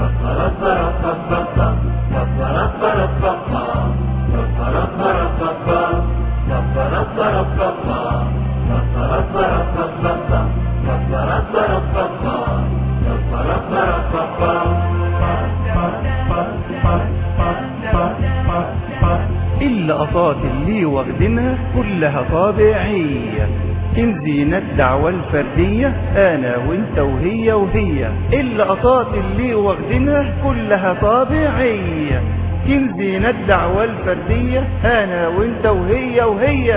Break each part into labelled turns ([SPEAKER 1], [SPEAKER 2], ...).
[SPEAKER 1] اللقطات اللي واخدينها كلها طابعية تنزينا الدعوة الفردية انا وانت وهي وهي اللقطات اللي واخدينها كلها طابعية تنزينا الدعوة الفردية انا وانت وهي وهي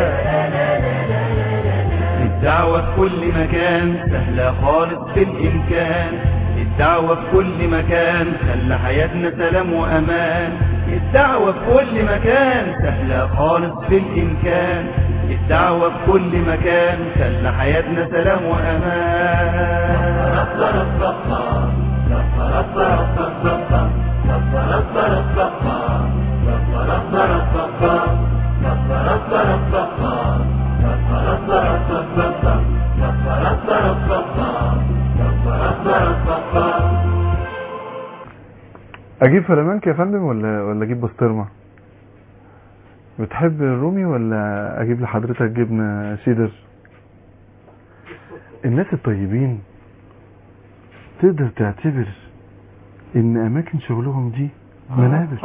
[SPEAKER 1] الدعوة في كل مكان سهلة خالص بالإمكان الدعوة في كل مكان خلى حياتنا سلام وأمان الدعوة في كل مكان سهلة خالص بالإمكان الدعوة في كل مكان خلى حياتنا سلام وأمان
[SPEAKER 2] اجيب فلامنك يا فندم ولا ولا اجيب بسطرمه بتحب الرومي ولا اجيب لحضرتك جبنه شيدر الناس الطيبين تقدر تعتبر ان اماكن شغلهم دي منابر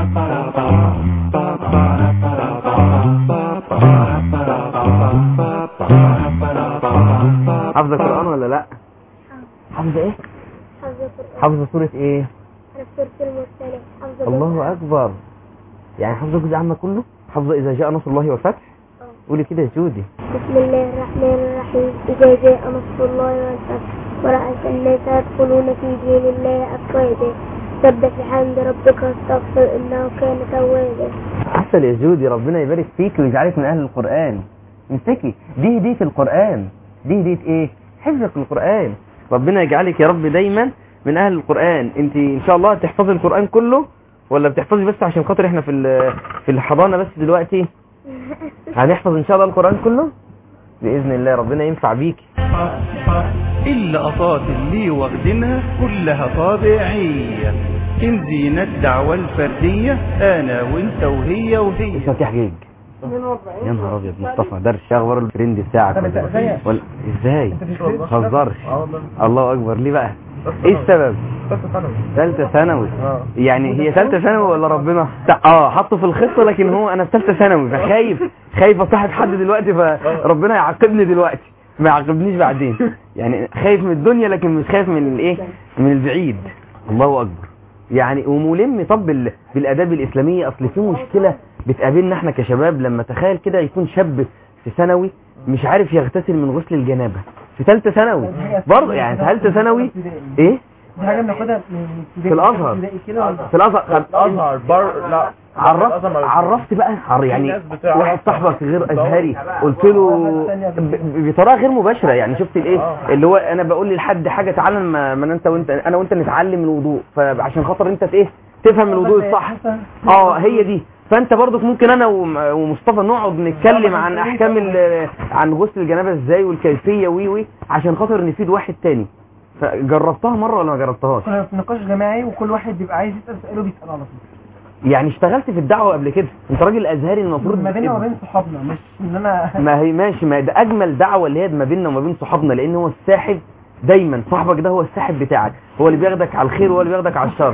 [SPEAKER 3] حافظة قرآن ولا لا حافظة ايه
[SPEAKER 4] حفظ القرآن
[SPEAKER 3] حافظة سورة ايه
[SPEAKER 4] على سورة المرسلة حفظ
[SPEAKER 3] الله اكبر يعني حافظة الجزء عامة كله حافظة اذا جاء نصر الله والفتح قولي كده يا جودي
[SPEAKER 4] بسم الله الرحمن الرحيم إذا جاء نصر الله والفتح ورأيت الناس يدخلون في دين الله أفواجا سبح بحمد ربك واستغفر إنه كان توابا
[SPEAKER 3] عسل يا جودي ربنا يبارك فيك ويجعلك من اهل القرآن امسكي دي هدية القرآن دي هدية ايه حفظك القرآن ربنا يجعلك يا رب دايما من اهل القرآن انت ان شاء الله تحفظي القرآن كله ولا بتحفظي بس عشان خاطر احنا في ال- في الحضانة بس دلوقتي هنحفظ ان شاء الله القرآن كله بإذن الله ربنا ينفع بيكي
[SPEAKER 1] اللقطات اللي واخدينها كلها طابعية تنزينا الدعوة الفردية انا وانت وهي وهي
[SPEAKER 3] اسمك ايه يا حجيج يا نهار ابيض مصطفى درس اخبار الترند بتاعك ولا ولا- ازاي ما تهزرش الله اكبر ليه بقى ايه السبب ثالثه ثانوي يعني هي ثالثه ثانوي ولا ربنا اه حطه في الخطه لكن هو انا في ثالثه ثانوي فخايف خايف اصاحب حد دلوقتي فربنا يعاقبني دلوقتي ما يعاقبنيش بعدين يعني خايف من الدنيا لكن مش خايف من الايه من البعيد الله اكبر يعني وملم طب بال- بالاداب الاسلاميه اصل في مشكله بتقابلنا احنا كشباب لما تخيل كده يكون شاب في ثانوي مش عارف يغتسل من غسل الجنابه في ثالثه ثانوي برضه يعني ثالثه ثانوي ايه
[SPEAKER 5] دي حاجه بناخدها من
[SPEAKER 3] في الازهر في الازهر
[SPEAKER 6] الازهر بر لا
[SPEAKER 3] عرفت عرفت بقى عر يعني
[SPEAKER 6] ناس بتعرف.
[SPEAKER 3] واحد صاحبك غير ازهري قلت له ب- ب- بطريقه غير مباشره يعني شفت الايه اللي هو انا بقول لحد حاجه تعالى ما ما انت وانت انا وانت نتعلم الوضوء فعشان خاطر انت ايه تفهم الوضوء الصح اه هي دي فانت برضك ممكن انا وم- ومصطفى نقعد نتكلم عن احكام ال- عن غسل الجنابه ازاي والكيفيه وي وي عشان خاطر نفيد واحد تاني فجربتها مره ولا ما جربتهاش
[SPEAKER 5] كنا في نقاش جماعي وكل واحد بيبقى عايز يسال سؤاله بيسال على طول
[SPEAKER 3] يعني اشتغلت في الدعوه قبل كده انت راجل ازهري المفروض
[SPEAKER 5] ما بيننا وما بين صحابنا مش ان انا
[SPEAKER 3] ما هي ماشي ما ده اجمل دعوه اللي هي ما بيننا وما بين صحابنا لان هو الساحب دايما صاحبك ده هو الساحب بتاعك هو اللي بياخدك على الخير وهو اللي بياخدك على الشر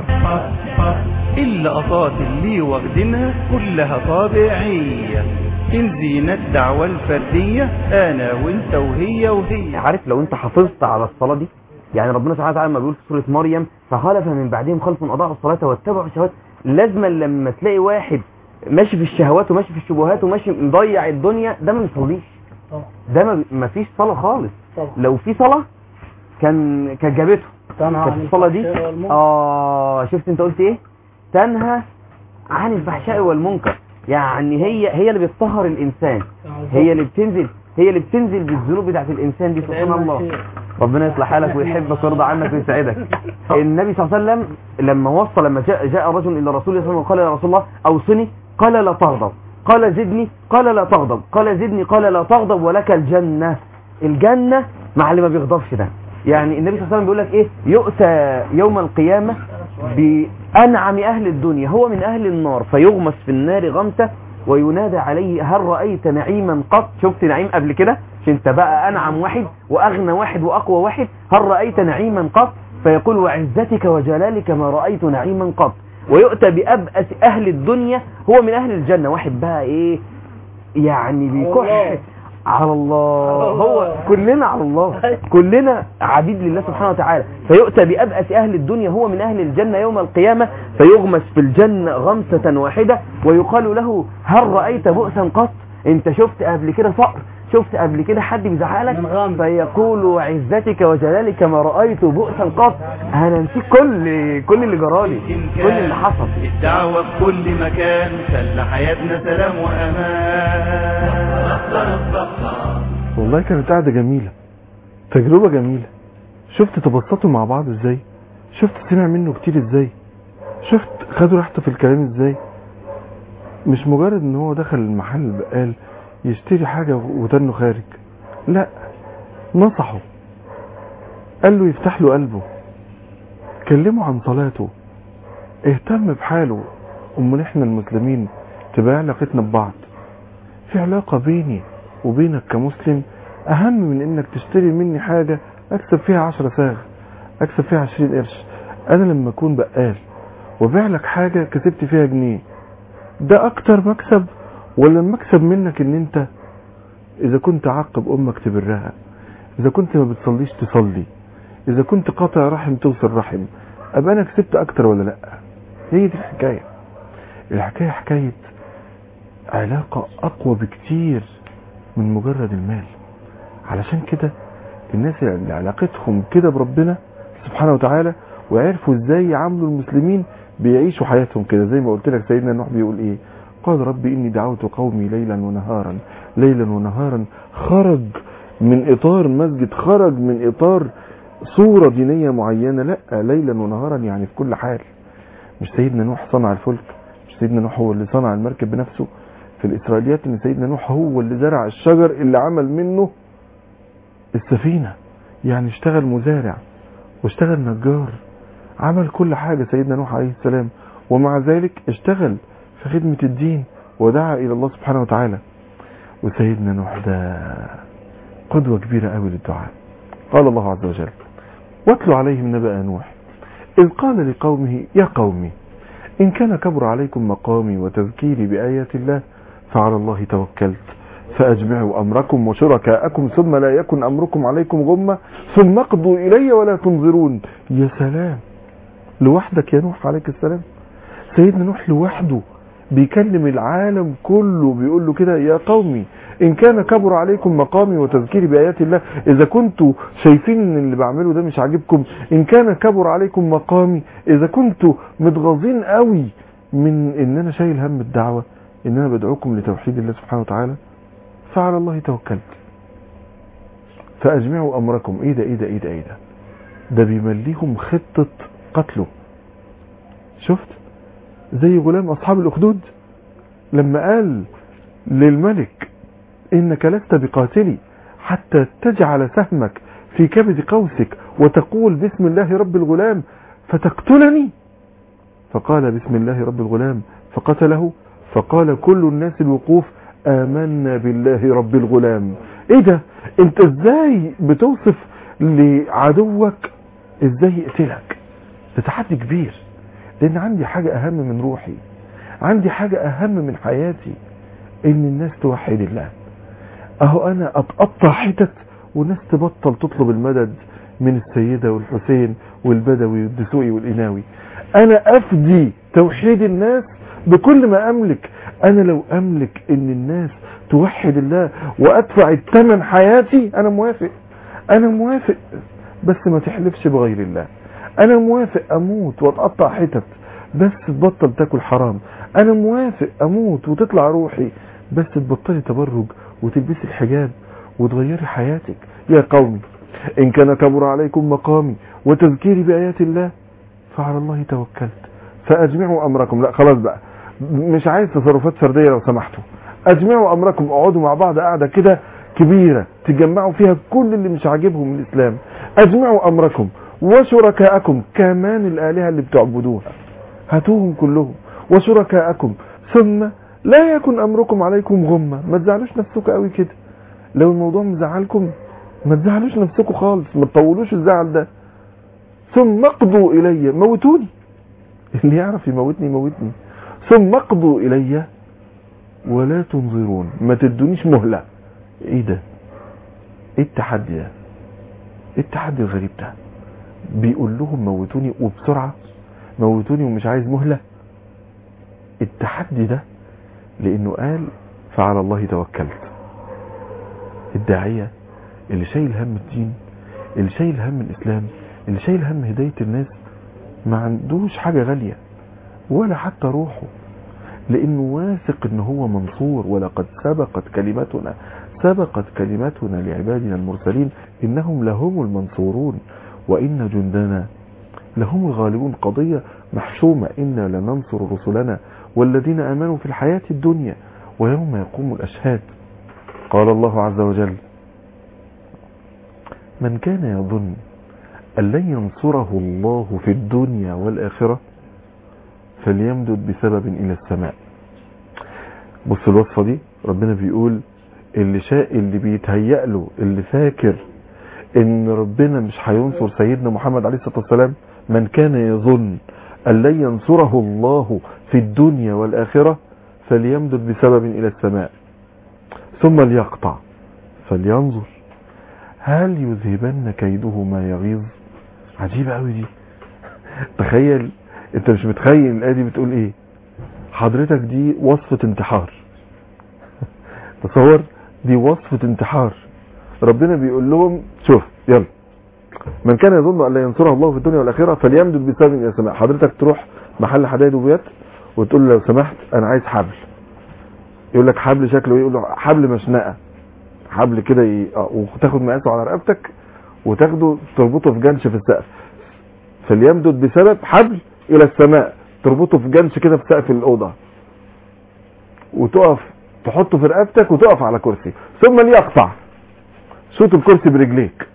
[SPEAKER 1] اللقطات اللي واخدينها كلها طابعية تنزينا الدعوة الفردية انا وانت وهي وهي
[SPEAKER 3] عارف لو انت حافظت على الصلاه دي يعني ربنا سبحانه وتعالى لما بيقول في سوره مريم فخلف من بعدهم خلف اضاعوا الصلاه واتبعوا الشهوات لازما لما تلاقي واحد ماشي في الشهوات وماشي في الشبهات وماشي مضيع الدنيا ده ما بيصليش ده ما, ما فيش صلاه خالص لو في صلاه كان كانت جابته كانت الصلاه دي اه شفت انت قلت ايه تنهى عن الفحشاء والمنكر يعني هي هي اللي بتطهر الانسان هي اللي بتنزل هي اللي بتنزل بالذنوب بتاعت الانسان دي سبحان الله ربنا يصلح حالك ويحبك ويرضى عنك ويسعدك النبي صلى الله عليه وسلم لما وصل لما جاء, جاء رجل الى رسول الله صلى الله عليه وسلم وقال يا رسول الله اوصني قال لا تغضب قال زدني قال لا تغضب قال زدني قال لا تغضب ولك الجنة الجنة مع اللي ما بيغضبش ده يعني النبي صلى الله عليه وسلم بيقول لك ايه يؤتى يوم القيامة بأنعم أهل الدنيا هو من أهل النار فيغمس في النار غمسة وينادى عليه هل رأيت نعيما قط شفت نعيم قبل كده مش انت بقى أنعم واحد وأغنى واحد وأقوى واحد هل رأيت نعيما قط فيقول وعزتك وجلالك ما رأيت نعيما قط ويؤتى بأبأس أهل الدنيا هو من أهل الجنة واحد بقى إيه يعني بيكح على الله هو كلنا على الله كلنا عبيد لله سبحانه وتعالى فيؤتى بأبأس أهل الدنيا هو من أهل الجنة يوم القيامة فيغمس في الجنة غمسة واحدة ويقال له هل رأيت بؤسا قط انت شفت قبل كده فقر شفت قبل كده حد بيزعلك فيقول وعزتك وجلالك ما رأيت بؤسا قط انا نسيت كل كل اللي جرالي كل اللي حصل
[SPEAKER 1] الدعوة في كل مكان خلى حياتنا سلام وأمان
[SPEAKER 2] والله كانت قاعدة جميلة تجربة جميلة شفت تبسطوا مع بعض ازاي شفت سمع منه كتير ازاي شفت خدوا راحته في الكلام ازاي مش مجرد ان هو دخل المحل البقال يشتري حاجة وتنه خارج لا نصحه قال له يفتح له قلبه كلمه عن صلاته اهتم بحاله امال احنا المسلمين تبقى علاقتنا ببعض في علاقة بيني وبينك كمسلم اهم من انك تشتري مني حاجة اكسب فيها عشرة ساغ اكسب فيها عشرين قرش انا لما اكون بقال وبيع لك حاجة كسبت فيها جنيه ده اكتر مكسب ولا المكسب منك ان انت اذا كنت عاقب امك تبرها اذا كنت ما بتصليش تصلي اذا كنت قاطع رحم توصل رحم ابقى انا كسبت اكتر ولا لا هي دي الحكاية الحكاية حكاية علاقة اقوى بكتير من مجرد المال علشان كده الناس اللي علاقتهم كده بربنا سبحانه وتعالى وعرفوا ازاي يعاملوا المسلمين بيعيشوا حياتهم كده زي ما قلت لك سيدنا نوح بيقول ايه قال ربي اني دعوت قومي ليلا ونهارا ليلا ونهارا خرج من اطار مسجد خرج من اطار صورة دينية معينة لا ليلا ونهارا يعني في كل حال مش سيدنا نوح صنع الفلك مش سيدنا نوح هو اللي صنع المركب بنفسه في الإسرائيليات إن سيدنا نوح هو اللي زرع الشجر اللي عمل منه السفينة يعني اشتغل مزارع واشتغل نجار عمل كل حاجة سيدنا نوح عليه السلام ومع ذلك اشتغل في خدمة الدين ودعا إلى الله سبحانه وتعالى وسيدنا نوح ده قدوة كبيرة قوي للدعاء قال الله عز وجل واتل عليهم نبأ نوح إذ قال لقومه يا قومي إن كان كبر عليكم مقامي وتذكيري بآيات الله فعلى الله توكلت فأجمعوا أمركم وشركاءكم ثم لا يكن أمركم عليكم غمة ثم اقضوا إلي ولا تنظرون يا سلام لوحدك يا نوح عليك السلام سيدنا نوح لوحده بيكلم العالم كله بيقول له كده يا قومي إن كان كبر عليكم مقامي وتذكيري بآيات الله إذا كنتوا شايفين إن اللي بعمله ده مش عاجبكم إن كان كبر عليكم مقامي إذا كنتوا متغاظين قوي من إن أنا شايل هم الدعوة إن أنا بدعوكم لتوحيد الله سبحانه وتعالى فعلى الله توكلت فأجمعوا أمركم إيه ده إيه ده إيه ده إيه ده ده بيمليهم خطة قتله شفت زي غلام أصحاب الأخدود لما قال للملك إنك لست بقاتلي حتى تجعل سهمك في كبد قوسك وتقول بسم الله رب الغلام فتقتلني فقال بسم الله رب الغلام فقتله فقال كل الناس الوقوف آمنا بالله رب الغلام ايه ده انت ازاي بتوصف لعدوك ازاي يقتلك ده تحدي كبير لان عندي حاجة اهم من روحي عندي حاجة اهم من حياتي ان الناس توحد الله اهو انا اتقطع حتت والناس تبطل تطلب المدد من السيدة والحسين والبدوي والدسوقي والإناوي انا افدي توحيد الناس بكل ما املك انا لو املك ان الناس توحد الله وادفع الثمن حياتي انا موافق انا موافق بس ما تحلفش بغير الله انا موافق اموت واتقطع حتت بس تبطل تاكل حرام انا موافق اموت وتطلع روحي بس تبطلي تبرج وتلبسي الحجاب وتغيري حياتك يا قومي ان كان كبر عليكم مقامي وتذكيري بايات الله فعلى الله توكلت فاجمعوا امركم لا خلاص بقى مش عايز تصرفات فرديه لو سمحتوا اجمعوا امركم اقعدوا مع بعض قاعده كده كبيره تجمعوا فيها كل اللي مش عاجبهم من الاسلام اجمعوا امركم وشركاءكم كمان الآلهة اللي بتعبدوها هاتوهم كلهم وشركاءكم ثم لا يكن أمركم عليكم غمة ما تزعلوش نفسكم قوي كده لو الموضوع مزعلكم ما تزعلوش نفسكم خالص ما تطولوش الزعل ده ثم اقضوا إلي موتوني اللي يعرف يموتني يموتني ثم اقضوا إلي ولا تنظرون ما تدونيش مهلة ايه ده ايه التحدي ده ايه التحدي الغريب ده بيقول لهم موتوني وبسرعة موتوني ومش عايز مهلة التحدي ده لانه قال فعلى الله توكلت الداعية اللي شايل هم الدين اللي شايل هم الاسلام اللي شايل هم هداية الناس ما عندوش حاجة غالية ولا حتى روحه لانه واثق ان هو منصور ولقد سبقت كلمتنا سبقت كلمتنا لعبادنا المرسلين انهم لهم المنصورون وان جندنا لهم الغالبون قضية محسومة إنا لننصر رسلنا والذين آمنوا في الحياة الدنيا ويوم يقوم الأشهاد قال الله عز وجل من كان يظن أن لن ينصره الله في الدنيا والآخرة فليمدد بسبب إلى السماء بص الوصفة دي ربنا بيقول اللي شاء اللي بيتهيأ له اللي فاكر ان ربنا مش هينصر سيدنا محمد عليه الصلاة والسلام من كان يظن أن لن ينصره الله في الدنيا والآخرة فليمدد بسبب إلى السماء ثم ليقطع فلينظر هل يذهبن كيده ما يغيظ عجيبة قوي دي تخيل انت مش متخيل الآية دي بتقول ايه حضرتك دي وصفة انتحار تصور دي وصفة انتحار ربنا بيقول لهم شوف يلا من كان يظن ان لا ينصره الله في الدنيا والاخره فليمدد بسبب الى السماء حضرتك تروح محل حدايد وبيات وتقول له لو سمحت انا عايز حبل يقول لك حبل شكله ايه يقول له حبل مشنقه حبل كده ي... آه، وتاخد مقاسه على رقبتك وتاخده تربطه في جنش في السقف فليمدد بسبب حبل الى السماء تربطه في جنش كده في سقف الاوضه وتقف تحطه في رقبتك وتقف على كرسي ثم ليقطع شوط الكرسي برجليك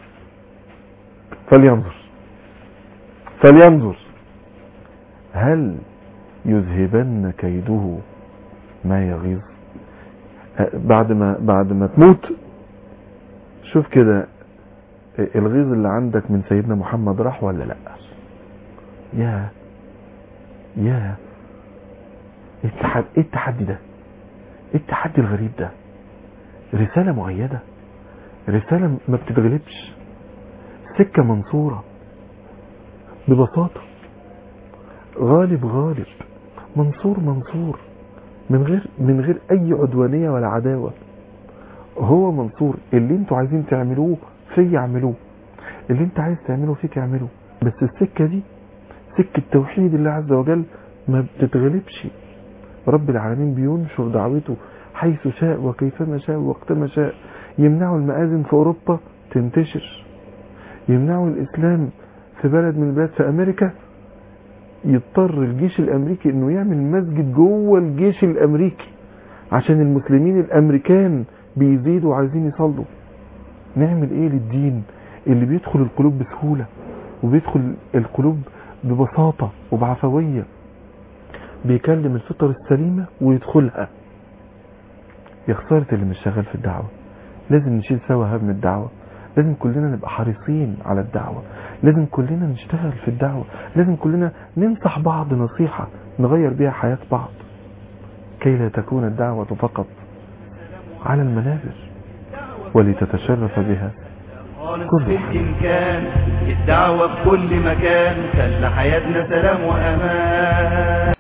[SPEAKER 2] فلينظر فلينظر هل يذهبن كيده ما يغيظ أه، بعد ما بعد ما تموت شوف كده الغيظ اللي عندك من سيدنا محمد راح ولا لا يا يا ايه التحدي ايه التحدي ده ايه التحدي الغريب ده رسالة مؤيدة رسالة ما بتتغلبش سكة منصورة ببساطة غالب غالب منصور منصور من غير من غير اي عدوانية ولا عداوة هو منصور اللي انتوا عايزين تعملوه فيا اعملوه اللي انت عايز تعمله فيك اعمله بس السكة دي سكة توحيد الله عز وجل ما بتتغلبش رب العالمين بينشر دعوته حيث شاء وكيفما شاء وقتما شاء يمنعوا المآذن في أوروبا تنتشر يمنعوا الإسلام في بلد من البلاد في أمريكا يضطر الجيش الأمريكي إنه يعمل مسجد جوه الجيش الأمريكي عشان المسلمين الأمريكان بيزيدوا وعايزين يصلوا نعمل إيه للدين اللي بيدخل القلوب بسهولة وبيدخل القلوب ببساطة وبعفوية بيكلم الفطر السليمة ويدخلها يا خسارة اللي مش شغال في الدعوة لازم نشيل سوا هم الدعوة لازم كلنا نبقى حريصين على الدعوة لازم كلنا نشتغل في الدعوة لازم كلنا ننصح بعض نصيحة نغير بيها حياة بعض كي لا تكون الدعوة فقط على المنابر ولتتشرف بها
[SPEAKER 1] خالص
[SPEAKER 2] كل
[SPEAKER 1] في الإمكان الدعوة في كل مكان خلى حياتنا سلام وأمان